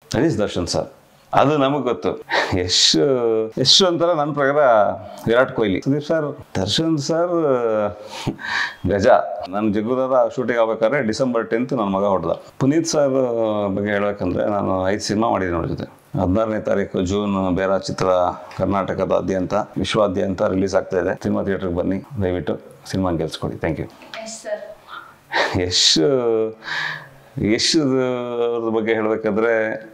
that is Darshan sir ಅದು ನಮಗೆ ಗೊತ್ತು ಯಶ್ ಯಶ್ ಅಂತಾರೆ ನನ್ನ ಪ್ರಕಾರ ವಿರಾಟ್ ಕೊಹ್ಲಿ ಸುದೀಪ್ ಸರ್ ದರ್ಶನ್ ಸರ್ ಗಜ ನನ್ನ ಜಗ್ಗುದಾದ ಶೂಟಿಂಗ್ ಆಗ್ಬೇಕಾದ್ರೆ ಡಿಸೆಂಬರ್ ಟೆಂತ್ ನನ್ನ ಮಗ ಹೊಡೆದ ಪುನೀತ್ ಸರ್ ಬಗ್ಗೆ ಹೇಳ್ಬೇಕಂದ್ರೆ ನಾನು ಐದು ಸಿನಿಮಾ ಮಾಡಿದ್ದೀನಿ ಅವ್ರ ಜೊತೆ ಹದಿನಾರನೇ ತಾರೀಕು ಜೂನ್ ಬೇರೆ ಚಿತ್ರ ಕರ್ನಾಟಕದಾದ್ಯಂತ ವಿಶ್ವಾದ್ಯಂತ ರಿಲೀಸ್ ಆಗ್ತಾ ಇದೆ ಸಿನಿಮಾ ಥಿಯೇಟ್ರಿಗೆ ಬನ್ನಿ ದಯವಿಟ್ಟು ಸಿನಿಮಾ ಗೆಲ್ಸ್ಕೊಡಿ thank you yes sir Yash Yash ಅವ್ರ ಬಗ್ಗೆ ಹೇಳಬೇಕಾದ್ರೆ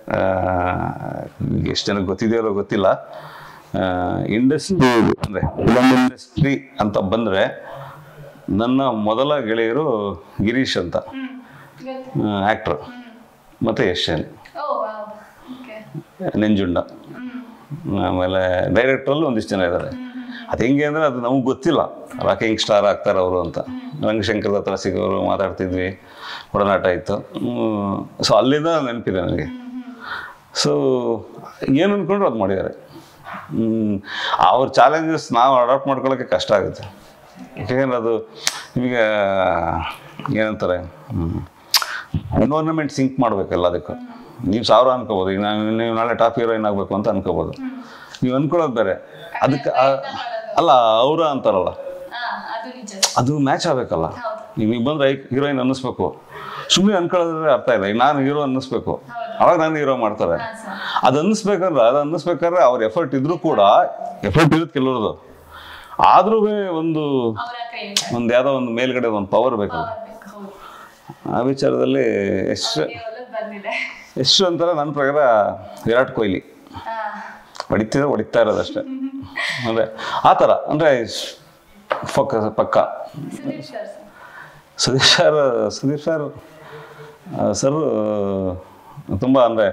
ಎಷ್ಟು ಜನಕ್ಕೆ ಗೊತ್ತಿದೆಯೋ ಇಲ್ವೋ ಗೊತ್ತಿಲ್ಲ ಇಂಡಸ್ಟ್ರಿ ಅಂದರೆ ಫಿಲಮ್ ಇಂಡಸ್ಟ್ರಿ ಅಂತ ಬಂದರೆ ನನ್ನ ಮೊದಲ ಗೆಳೆಯರು ಗಿರೀಶ್ ಅಂತ ಹ್ಮ್ ಆ್ಯಕ್ಟ್ರು ಮತ್ತು ಯಶ್ ಅಲ್ಲಿ ಓ ವಾವ್ ಓಕೆ ನೆಂಜುಂಡ ಹ್ಮ್ ಆಮೇಲೆ ಡೈರೆಕ್ಟ್ರಲ್ಲೂ ಒಂದಿಷ್ಟು ಜನ ಇದ್ದಾರೆ ಅದು ಹೆಂಗೆ ಅಂದರೆ ಅದು ನಮಗೆ ಗೊತ್ತಿಲ್ಲ ರಾಕಿಂಗ್ ಸ್ಟಾರ್ ಆಗ್ತಾರೆ ಅವರು ಅಂತ ರಂಗಶಂಕರದ ಹತ್ರ ಸಿಗೋರು ಮಾತಾಡ್ತಿದ್ವಿ ಒಡನಾಟ ಇತ್ತು ಸೊ ಅಲ್ಲಿಂದ ನೆನಪಿದೆ ನನಗೆ ಸೊ ಏನು ಅಂದ್ಕೊಂಡ್ರು ಅದು ಮಾಡಿದ್ದಾರೆ ಹ್ಮ್, ಅವ್ರ ಚಾಲೆಂಜಸ್ ನಾವು ಅಡಾಪ್ಟ್ ಮಾಡ್ಕೊಳ್ಳೋಕ್ಕೆ ಕಷ್ಟ ಆಗುತ್ತೆ ಯಾಕೆಂದ್ರೆ ಅದು ನಿಮಗೆ ಏನಂತಾರೆ ಎನ್ವೈರನ್ಮೆಂಟ್ ಸಿಂಕ್ ಮಾಡಬೇಕಲ್ಲ ಅದಕ್ಕೆ ನೀವು ಸಾವಿರ ಅನ್ಕೋಬೋದು ಈಗ ನಾನು ನೀವು ನಾಳೆ ಟಾಪ್ ಹೀರೋಯಿನ್ ಆಗಬೇಕು ಅಂತ ಅನ್ಕೋಬೋದು ನೀವು ಅನ್ಕೊಳ್ಳೋದು ಬೇರೆ ಅದಕ್ಕೆ ಆ- ಅಲ್ಲ ಅವರ ಅಂತಾರಲ್ಲ ಹಾ ಅದು ನಿಜ ಅದು ಮ್ಯಾಚ್ ಆಗಬೇಕಲ್ಲ ಹೌದು ಈಗ ನೀವು ಬಂದ್ರೆ ಹೀರೋಯಿನ್ ಅನ್ನಿಸ್ಬೇಕು ಸುಮ್ಮನೆ ಅನ್ಕೊಳ್ಳೋದ್ರೆ ಅರ್ಥ ಇಲ್ಲ ಈಗ ನಾನು ಹೀರೋ ಅನ್ನಿಸ್ಬೇಕು ಅವಾಗ ನಾನು ಹೀರೋ ಮಾಡ್ತಾರೆ ಹಾ ಸರ್ ಅದು ಅನ್ನಿಸ್ಬೇಕಂದ್ರೆ ಅದು ಅನ್ನಿಸ್ಬೇಕಾದ್ರೆ ಅವ್ರ ಎಫರ್ಟ್ ಇದ್ರೂ ಕೂಡ ಎಫರ್ಟ್ ಇರುತ್ತೆ ಕೆಲವ್ರದ್ದು ಆದ್ರೂ ಒಂದು ಅವರ ಕೈ ಒಂದು ಯಾವುದೋ ಒಂದು ಮೇಲ್ಗಡೆ ಒಂದು ಪವರ್ ಬೇಕಲ್ಲ ಬೇಕು ಹೌದು ಆ ವಿಚಾರದಲ್ಲಿ ಎಷ್ಟು ಕೇವಲ ಬಂದಿದೆ ಎಷ್ಟು ಅಂತಾರೆ ನನ್ನ ಪ್ರಕಾರ ವಿರಾಟ್ ಕೊಹ್ಲಿ ಹಾ ಹೊಡಿತಿದ್ರೆ ಹೊಡಿತಾ ಇರೋದಷ್ಟೇ ಅಂದರೆ ಆ ಥರ ಅಂದರೆ ಪಕ್ಕ ಪಕ್ಕ Sudeep sir sir Sudeep sir Sudeep sir sir ತುಂಬ ಅಂದರೆ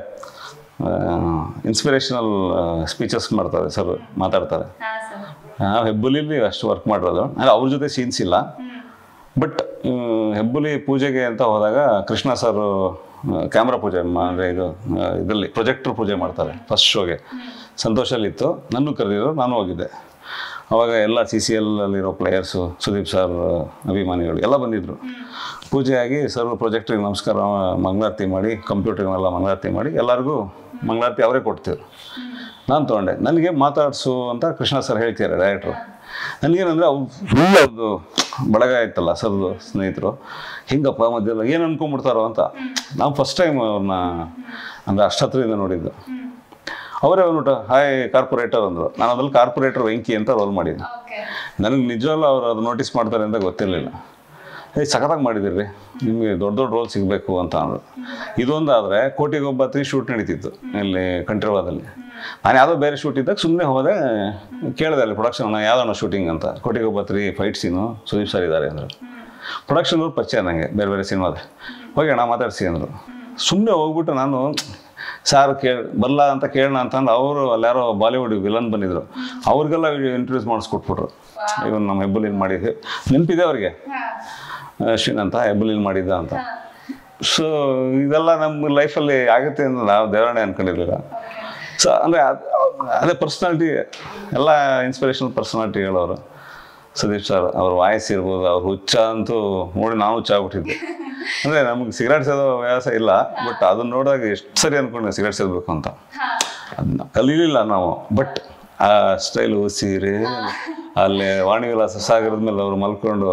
ಇನ್ಸ್ಪಿರೇಷನಲ್ ಸ್ಪೀಚಸ್ ಮಾಡ್ತಾರೆ ಸರ್ ಮಾತಾಡ್ತಾರೆ ಹಾ ಸರ್ ನಾವು ಹೆಬ್ಬುಲಿಲಿ ಅಷ್ಟು ವರ್ಕ್ ಮಾಡಿರೋದು ಅಂದರೆ ಅವ್ರ ಜೊತೆ ಸೀನ್ಸ್ ಇಲ್ಲ ಹ್ಮ್ ಬಟ್ ಹೆಬ್ಬುಲಿ ಪೂಜೆಗೆ ಅಂತ ಹೋದಾಗ ಕೃಷ್ಣ ಸರ್ ಕ್ಯಾಮ್ರಾ ಪೂಜೆ ಅಂದರೆ ಇದು ಇದರಲ್ಲಿ ಪ್ರೊಜೆಕ್ಟರ್ ಪೂಜೆ ಮಾಡ್ತಾರೆ ಫಸ್ಟ್ ಶೋಗೆ ಸಂತೋಷಲ್ಲಿತ್ತು ನನ್ನೂ ಕರೆದಿದ್ರು ನಾನು ಹೋಗಿದ್ದೆ ಅವಾಗ ಎಲ್ಲ ಸಿ ಸಿ ಎಲ್ ಅಲ್ಲಿರೋ ಪ್ಲೇಯರ್ಸು ಸುದೀಪ್ ಸರ್ ಅಭಿಮಾನಿಗಳು ಎಲ್ಲ ಬಂದಿದ್ದರು ಪೂಜೆಯಾಗಿ ಸರ್ ಪ್ರೊಜೆಕ್ಟ್ರಿಗೆ ನಮಸ್ಕಾರ ಮಂಗಳಾರತಿ ಮಾಡಿ ಕಂಪ್ಯೂಟರ್ನೆಲ್ಲ ಮಂಗಳಾರತಿ ಮಾಡಿ ಎಲ್ಲರಿಗೂ ಮಂಗಳಾರತಿ ಅವರೇ ಕೊಡ್ತಿದ್ರು ನಾನು ತೊಗೊಂಡೆ ನನಗೆ ಮಾತಾಡ್ಸು ಅಂತ ಕೃಷ್ಣ ಸರ್ ಹೇಳ್ತಿದ್ದಾರೆ ಡೈರೆಕ್ಟ್ರು ನನಗೇನಂದರೆ ಅವ್ರು ಫುಲ್ ಅವ್ರದ್ದು ಬಳಗ ಇತ್ತಲ್ಲ ಸರ್ದು ಸ್ನೇಹಿತರು ಹಿಂಗಪ್ಪ ಮಧ್ಯದಲ್ಲಿ ಏನು ಅನ್ಕೊಂಡ್ಬಿಡ್ತಾರೋ ಅಂತ ನಾವು ಫಸ್ಟ್ ಟೈಮ್ ಅವ್ರನ್ನ ಅಂದರೆ ಅಷ್ಟತ್ರದಿಂದ ನೋಡಿದ್ದು ಅವರೇ ಬಂದ್ಬಿಟ್ಟು ಹಾಯ್ ಕಾರ್ಪೊರೇಟರ್ ಅಂದರು ನಾನು ಅದ್ರಲ್ಲಿ ಕಾರ್ಪೊರೇಟರ್ ವೆಂಕಿ ಅಂತ ರೋಲ್ ಮಾಡಿದ್ದೆ ಓಕೆ ನನಗೆ ನಿಜವಲ್ಲ ಅವ್ರು ಅದು ನೋಟಿಸ್ ಮಾಡ್ತಾರೆ ಅಂತ ಗೊತ್ತಿರಲಿಲ್ಲ ಏಯ್ ಸಖತ್ತಾಗಿ ಮಾಡಿದಿರಿ ನಿಮಗೆ ದೊಡ್ಡ ದೊಡ್ಡ ರೋಲ್ ಸಿಗಬೇಕು ಅಂತ ಅಂದರು ಇದೊಂದಾದರೆ ಕೋಟಿಗೊಬ್ಬ ತ್ರೀ ಶೂಟ್ ನಡೀತಿತ್ತು ಇಲ್ಲಿ ಕಂಠೀರವಾದಲ್ಲಿ ನಾನು ಯಾವುದೋ ಬೇರೆ ಶೂಟ್ ಇದ್ದಾಗ ಸುಮ್ಮನೆ ಹೋದೆ ಕೇಳಿದೆ ಅಲ್ಲಿ ಪ್ರೊಡಕ್ಷನ್ ಅಣ್ಣ ಯಾವ್ದಣ್ಣ ಶೂಟಿಂಗ್ ಅಂತ Kotigobba three fight scene Sudeep sir ಇದ್ದಾರೆ ಅಂದರು ಪ್ರೊಡಕ್ಷನ್ ಅವ್ರು ಪರಿಚಯ ನನಗೆ ಬೇರೆ ಬೇರೆ ಸಿನಿಮಾದ ಹೋಗಿ ಅಣ್ಣ ಮಾತಾಡಿಸಿ ಅಂದರು ಸುಮ್ಮನೆ ಹೋಗ್ಬಿಟ್ಟು ನಾನು ಸಾರ್ ಕೇಳಿ ಬರಲ್ಲ ಅಂತ ಕೇಳೋಣ ಅಂತಂದು ಅವರು ಅಲ್ಲಾರೋ ಬಾಲಿವುಡ್ ವಿಲನ್ ಬಂದಿದ್ರು ಅವ್ರಿಗೆಲ್ಲ ಇಂಟ್ರೊಡ್ಯೂಸ್ ಮಾಡಿಸ್ಕೊಟ್ಬಿಟ್ರು ಇವನು ನಮ್ಮ ಹೆಬ್ಬುಲಿನ್ ಮಾಡಿದ್ದೆ ನೆನಪಿದೆ ಅವ್ರಿಗೆ ಹಾ ಅಶ್ವಿನ್ ಅಂತ ಹೆಬ್ಬುಲಿನ್ ಮಾಡಿದ್ದ ಅಂತ ಹಾ ಸೊ ಇದೆಲ್ಲ ನಮ್ಮ ಲೈಫಲ್ಲಿ ಆಗುತ್ತೆ ಅಂತ ನಾವು ದೇವರಣೆ ಅನ್ಕೊಂಡಿರ್ಲಿಲ್ಲ ಸೊ ಅಂದರೆ ಅದೇ ಪರ್ಸ್ನಾಲಿಟಿ ಎಲ್ಲ ಇನ್ಸ್ಪಿರೇಷನಲ್ ಪರ್ಸನಾಲಿಟಿಗಳು ಅವರು ಸುದೀಪ್ ಸರ್ ಅವ್ರ ವಾಯ್ಸ್ ಇರ್ಬೋದು ಅವ್ರ ಹುಚ್ಚ ಅಂತೂ ನೋಡಿ ನಾವು ಹುಚ್ಚ ಆಗ್ಬಿಟ್ಟಿದ್ದೆ ಅಂದರೆ ನಮಗೆ ಸಿಗರೇಟ್ ಸೇದೋ ವ್ಯಾಸ ಇಲ್ಲ ಬಟ್ ಅದನ್ನ ನೋಡಿದಾಗ ಎಷ್ಟು ಸರಿ ಅನ್ಕೊಂಡೆ ಸಿಗರೇಟ್ ಸೇದಬೇಕು ಅಂತ ಹಾ ಅದನ್ನ ಕಲೀಲಿಲ್ಲ ನಾವು ಬಟ್ ಆ ಸ್ಟೈಲು ಸೀರೆ ಅಲ್ಲಿ ವಾಣಿ ವಿಲಾಸ ಸಾಗರದ ಮೇಲೆ ಅವ್ರು ಮಲ್ಕೊಂಡು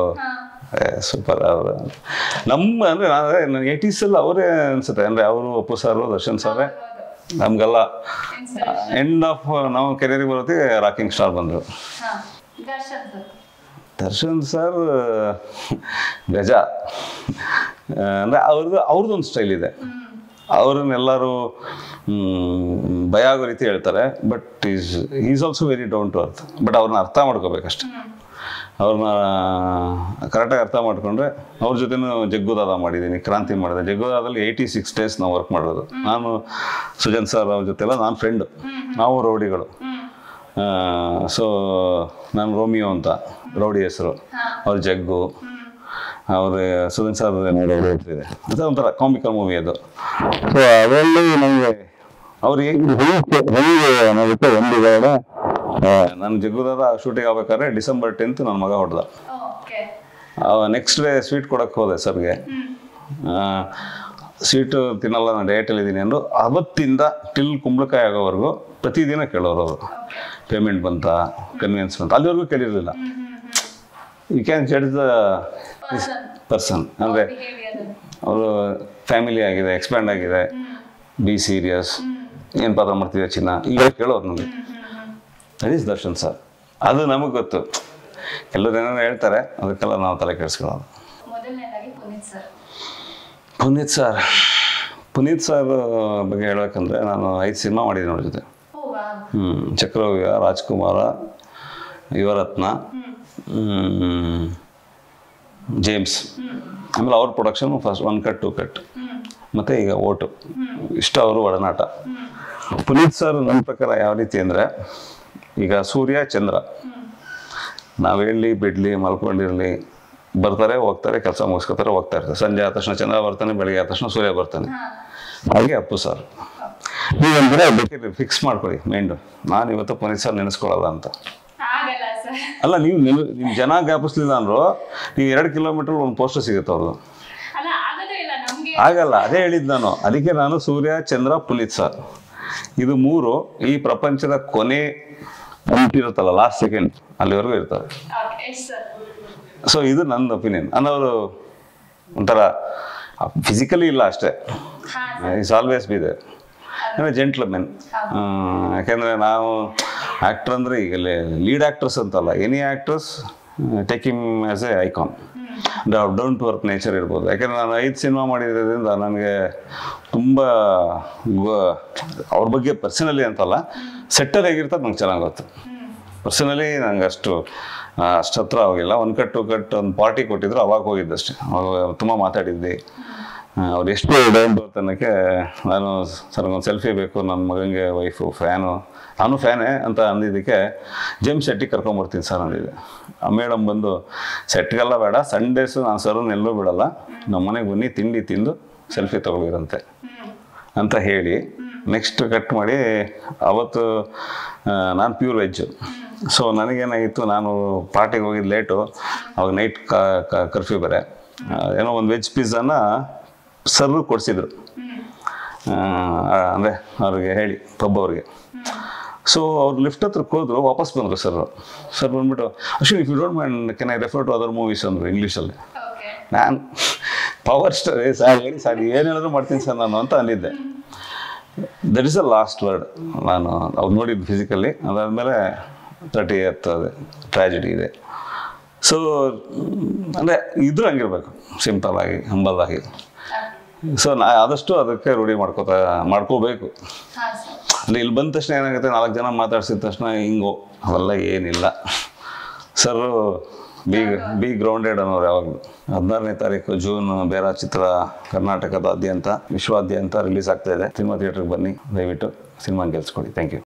ಸೂಪರ್ ಅವರು ನಮ್ಮ ಅಂದರೆ ನಾನು ಏಯ್ಟೀಸಲ್ಲಿ ಅವರೇ ಅನ್ಸುತ್ತೆ ಅಂದರೆ ಅವರು ಅಪ್ಪು ಸಾರು ದರ್ಶನ್ ಸಾರೇ ನಮಗೆಲ್ಲ ಎಂಡ್ ಆಫ್ ನಾವು ಕೆರಿಯರಿಗೆ ಬರೋತ್ತಿಗೆ ರಾಕಿಂಗ್ ಸ್ಟಾರ್ ಬಂದರು ಹಾ ದರ್ಶನ್ ಸರ್ ದರ್ಶನ್ ಸರ್ ಗಜ ಅಂದರೆ ಅವ್ರದ್ದು ಅವ್ರದ್ದೊಂದು ಸ್ಟೈಲ್ ಇದೆ ಅವ್ರನ್ನೆಲ್ಲರೂ ಮ್, ಭಯ ಆಗೋ ರೀತಿ ಹೇಳ್ತಾರೆ but is is also very down to earth but ಅವ್ರನ್ನ ಅರ್ಥ ಮಾಡ್ಕೋಬೇಕಷ್ಟೆ ಅವ್ರನ್ನ ಕರೆಕ್ಟಾಗಿ ಅರ್ಥ ಮಾಡ್ಕೊಂಡ್ರೆ ಅವ್ರ ಜೊತೆನೂ ಜಗ್ಗುದಾದ ಮಾಡಿದ್ದೀನಿ ಕ್ರಾಂತಿ ಮಾಡಿದೆ ಜಗ್ಗುದಾದಲ್ಲಿ ಏಯ್ಟಿ ಸಿಕ್ಸ್ ಡೇಸ್ ನಾವು ವರ್ಕ್ ಮಾಡೋದು ನಾನು ಸುಜನ್ ಸರ್ ಅವ್ರ ಜೊತೆಲ್ಲ ನಾನು ಫ್ರೆಂಡು ನಾವು ರೌಡಿಗಳು ಸೊ ನಾನು ರೋಮಿಯೋ ಅಂತ ರೌಡಿ ಹೆಸರು ಅವ್ರ ಜಗ್ಗು ಅವ್ರ ಸುಧನ್ ಸರ್ ಇದೆ ಅದು ಒಂಥರ ಕಾಮಿಕಲ್ ಮೂವಿ ಅದು ಸೊ ಅದರಲ್ಲಿ ನಮಗೆ ಅವ್ರು ಹೇಗೆ ಹೆಂಗೆ ಅನ್ನೋದಕ್ಕೆ ಒಂದು ಇವಾಗ ನಾನು ಜಗ್ಗುದಾದ ಶೂಟಿಂಗ್ ಆಗ್ಬೇಕಾದ್ರೆ ಡಿಸೆಂಬರ್ ಟೆಂತ್ ನನ್ನ ಮಗ ಹೊಡೆದ ಓಕೆ ನೆಕ್ಸ್ಟ್ ಡೇ ಸ್ವೀಟ್ ಕೊಡಕ್ಕೆ ಹೋದೆ ಸರ್ಗೆ ಸ್ವೀಟು ತಿನ್ನಲ್ಲ ನಾನು ಡಯಟಲ್ಲಿ ಇದ್ದೀನಿ ಅಂದರು ಅವತ್ತಿಂದ ಟಿಲ್ ಕುಂಬಳಕಾಯಿ ಆಗೋವರೆಗೂ ಪ್ರತಿದಿನ ಕೇಳೋರು ಅವರು ಪೇಮೆಂಟ್ ಬಂತ ಕನ್ವಿನ್ಸ್ ಬಂತ ಅಲ್ಲಿವರೆಗೂ ಕೇಳಿರಲಿಲ್ಲ you can judge the person person ಅಂದರೆ ಬಿಹೇವಿಯರ್ ಅವರು ಫ್ಯಾಮಿಲಿ ಆಗಿದೆ ಎಕ್ಸ್ಪ್ಯಾಂಡ್ ಆಗಿದೆ ಬಿ ಸೀರಿಯಸ್ ಏನು ಪಾತ್ರ ಮಾಡ್ತಿದ್ದೆ ಚಿನ್ನ ಈಗ ಕೇಳೋರು ನನಗೆ ದಟ್ ಈಸ್ ದರ್ಶನ್ ಸರ್ ಅದು ನಮಗೆ ಗೊತ್ತು ಕೆಲವ್ರು ಏನಾರು ಹೇಳ್ತಾರೆ ಅದಕ್ಕೆಲ್ಲ ನಾವು ತಲೆ ಕೆಡಿಸ್ಕೊಳ್ಳೋದು ಮೊದಲನೇದಾಗಿ Puneeth sir Puneeth sir Puneeth sir ಬಗ್ಗೆ ಹೇಳ್ಬೇಕಂದ್ರೆ ನಾನು ಐದು ಸಿನಿಮಾ ಮಾಡಿದ್ದೀನಿ ಅವ್ರ ಜೊತೆ ಓ ವಾ ಹ್ಞೂ ಚಕ್ರವ್ಯೂಹ ರಾಜ್ಕುಮಾರ ಯುವರತ್ನ ಹ್ಮ್, ಜೇಮ್ಸ್ ಆಮೇಲೆ ಅವ್ರ production first one cut to cut ಮತ್ತು ಈಗ ಓಟು ಇಷ್ಟ ಅವರು ಒಡನಾಟ ಪುನೀತ್ ಸರ್ ನನ್ನ ಪ್ರಕಾರ ಯಾವ ರೀತಿ ಅಂದರೆ ಈಗ ಸೂರ್ಯ ಚಂದ್ರ ನಾವು ಹೇಳಲಿ ಬಿಡಲಿ ಮಲ್ಕೊಂಡಿರಲಿ ಬರ್ತಾರೆ ಹೋಗ್ತಾರೆ ಕೆಲಸ ಮುಗಿಸ್ಕೊತಾರೆ ಹೋಗ್ತಾ ಇರ್ತಾರೆ ಸಂಜೆ ಆದ ತಕ್ಷಣ ಚಂದ್ರ ಬರ್ತಾನೆ ಬೆಳಿಗ್ಗೆ ಆದ ತಕ್ಷಣ ಸೂರ್ಯ ಬರ್ತಾನೆ ಹಾಗೆ ಅಪ್ಪು ಸರ್ ನೀವಂದ್ರೆ ಬೇಕಾದ್ರೆ ಫಿಕ್ಸ್ ಮಾಡ್ಕೊಳ್ಳಿ ಮೈಂಡು ನಾನು ಇವತ್ತು ಪುನೀತ್ ಸರ್ ನೆನೆಸ್ಕೊಳ್ಳಲ್ಲ ಅಂತ ಆಗಲ್ಲ ಸರ್ ಅಲ್ಲ ನೀವು ನೆನ ನಿಮ್ಮ ಜನ ಜ್ಞಾಪಿಸ್ಲಿಲ್ಲ ಅಂದ್ರು ನೀವು ಎರಡು ಕಿಲೋಮೀಟರ್ ಒಂದು ಪೋಸ್ಟರ್ ಸಿಗುತ್ತೆ ಅವ್ರದ್ದು ಅಲ್ಲ ಆಗೋದೇ ಇಲ್ಲ ನಮ್ಗೆ ಆಗಲ್ಲ ಅದೇ ಹೇಳಿದ್ದು ನಾನು ಅದಕ್ಕೆ ನಾನು ಸೂರ್ಯ ಚಂದ್ರ ಪುನೀತ್ ಸರ್ ಇದು ಮೂರು ಈ ಪ್ರಪಂಚದ ಕೊನೆ ಅಂಟಿರುತ್ತಲ್ಲ ಲಾಸ್ಟ್ ಸೆಕೆಂಡ್ ಅಲ್ಲಿವರೆಗೂ ಇರ್ತಾರೆ ಓಕೆ ಎಸ್ ಸರ್ ಸೊ ಇದು ನನ್ನ ಒಪಿನಿಯನ್ ಅನ್ನೋರು ಒಂಥರ ಫಿಸಿಕಲಿ ಇಲ್ಲ ಅಷ್ಟೇ ಹಾ ಇಸ್ ಆಲ್ವೇಸ್ ಬಿ ದೆ ಅಂದರೆ ಜೆಂಟ್ಲ್ಮೆನ್ ಯಾಕೆಂದರೆ ನಾವು ಆ್ಯಕ್ಟ್ರ್ ಅಂದರೆ ಈಗ ಲೀಡ್ ಆ್ಯಕ್ಟ್ರಸ್ ಅಂತಲ್ಲ any actress take him as a icon down to work nature ಇರ್ಬೋದು ಯಾಕೆಂದರೆ ನಾನು ಐದು ಸಿನಿಮಾ ಮಾಡಿರೋದ್ರಿಂದ ನನಗೆ ತುಂಬ ಗೊ- ಅವ್ರ ಬಗ್ಗೆ ಪರ್ಸನಲಿ ಅಂತಲ್ಲ ಸೆಟ್ಟರ್ ಹೇಗಿರ್ತದೆ ನಂಗೆ ಚೆನ್ನಾಗಿ ಗೊತ್ತು ಪರ್ಸನಲಿ ನಂಗೆ ಅಷ್ಟು ಆ, ಅಷ್ಟು ಹತ್ರ ಹೋಗಿಲ್ಲ ಒಂದು ಕಟ್ ಟು ಕಟ್ ಒಂದು ಪಾರ್ಟಿ ಕೊಟ್ಟಿದ್ರು ಅವಾಗ ಹೋಗಿದ್ದಷ್ಟೇ ಅವಾಗ ತುಂಬ ಮಾತಾಡಿದ್ದೆ ಅವ್ರು ಎಷ್ಟು ಡೌನ್ ಟು ಅನ್ನೋಕ್ಕೆ ನಾನು ಸರ್ ಒಂದು ಸೆಲ್ಫಿ ಬೇಕು ನನ್ನ ಮಗನಿಗೆ ವೈಫು ಫ್ಯಾನು ನಾನು ಫ್ಯಾನೇ ಅಂತ ಅಂದಿದ್ದಕ್ಕೆ ಜೇಮ್ಸ್ ಶೆಟ್ಟಿ ಕರ್ಕೊಂಬರ್ತೀನಿ ಸರ್ ಅಂದಿದ್ದೆ ಆ ಮೇಡಮ್ ಬಂದು ಸೆಟ್ಗೆಲ್ಲ ಬೇಡ ಸಂಡೇಸು ನಾನು ಸರ್ನ ಎಲ್ಲೂ ಬಿಡಲ್ಲ ನಮ್ಮ ಮನೆಗೆ ಬನ್ನಿ ತಿಂಡಿ ತಿಂದು ಸೆಲ್ಫಿ ತೊಗೊಳಿರಂತೆ ಅಂತ ಹೇಳಿ ನೆಕ್ಸ್ಟ್ ಕಟ್ ಮಾಡಿ ಅವತ್ತು ನಾನು ಪ್ಯೂರ್ ವೆಜ್ಜು ಸೊ ನನಗೇನಾಗಿತ್ತು ನಾನು ಪಾರ್ಟಿಗೆ ಹೋಗಿದ್ದು ಲೇಟು ಅವಾಗ ನೈಟ್ ಕರ್ಫ್ಯೂ ಬೇರೆ ಆ, ಏನೋ ಒಂದು ವೆಜ್ ಪಿಜ್ಜಾನ ಸರ್ರು ಕೊಡಿಸಿದ್ರು ಅಂದರೆ ಅವ್ರಿಗೆ ಹೇಳಿ ಪಬ್ ಅವ್ರಿಗೆ ಸೊ ಅವ್ರು ಲಿಫ್ಟ್ ಹತ್ರಕ್ಕೆ ಹೋದ್ರು ವಾಪಸ್ ಬಂದರು ಸರ್ ಸರ್ ಬಂದ್ಬಿಟ್ಟು Ashwin if you don't mind can I refer to other movies ಅಂದರು ಇಂಗ್ಲೀಷಲ್ಲಿ ಓಕೆ ನಾನು ಪವರ್ ಸ್ಟಾರ್ ಸರ್ ಹೇಳಿ ಸರ್ ಏನು ಹೇಳಿದ್ರು ಮಾಡ್ತೀನಿ ಸರ್ ನಾನು ಅಂತ ಅಂದಿದ್ದೆ that is a last word ನಾನು ಅವ್ರು ನೋಡಿದ್ದು ಫಿಸಿಕಲಿ ಅದಾದಮೇಲೆ ತರ್ಟಿ ಎತ್ ಅದು ಟ್ರ್ಯಾಜಿಡಿ ಇದೆ ಸೊ ಅಂದರೆ ಇದ್ರೂ ಹಂಗಿರ್ಬೇಕು ಸಿಂಪಲ್ ಆಗಿ ಹಂಬಲ್ ಆಗಿ ಸೊ ನಾ ಆದಷ್ಟು ಅದಕ್ಕೆ ರೂಢಿ ಮಾಡ್ಕೋತಾ ಮಾಡ್ಕೋಬೇಕು ಹಾ ಸರ್ ಅಲ್ಲಿ ಇಲ್ಲಿ ಬಂದ ತಕ್ಷಣ ಏನಾಗುತ್ತೆ ನಾಲ್ಕು ಜನ ಮಾತಾಡ್ಸಿದ ತಕ್ಷಣ ಹಿಂಗೋ ಅವೆಲ್ಲ ಏನಿಲ್ಲ ಸರ್ ಬಿ ಬಿ ಗ್ರೌಂಡೆಡ್ ಅನ್ನೋರು ಯಾವಾಗಲೂ ಹದಿನಾರನೇ ತಾರೀಕು ಜೂನ್ ಬೇರೆ ಚಿತ್ರ ಕರ್ನಾಟಕದಾದ್ಯಂತ ವಿಶ್ವಾದ್ಯಂತ ರಿಲೀಸ್ ಆಗ್ತಾ ಇದೆ ಸಿನಿಮಾ ಥಿಯೇಟ್ರಿಗೆ ಬನ್ನಿ ದಯವಿಟ್ಟು ಸಿನಿಮಾ ಗೆಲ್ಸ್ಕೊಡಿ ಥ್ಯಾಂಕ್ ಯು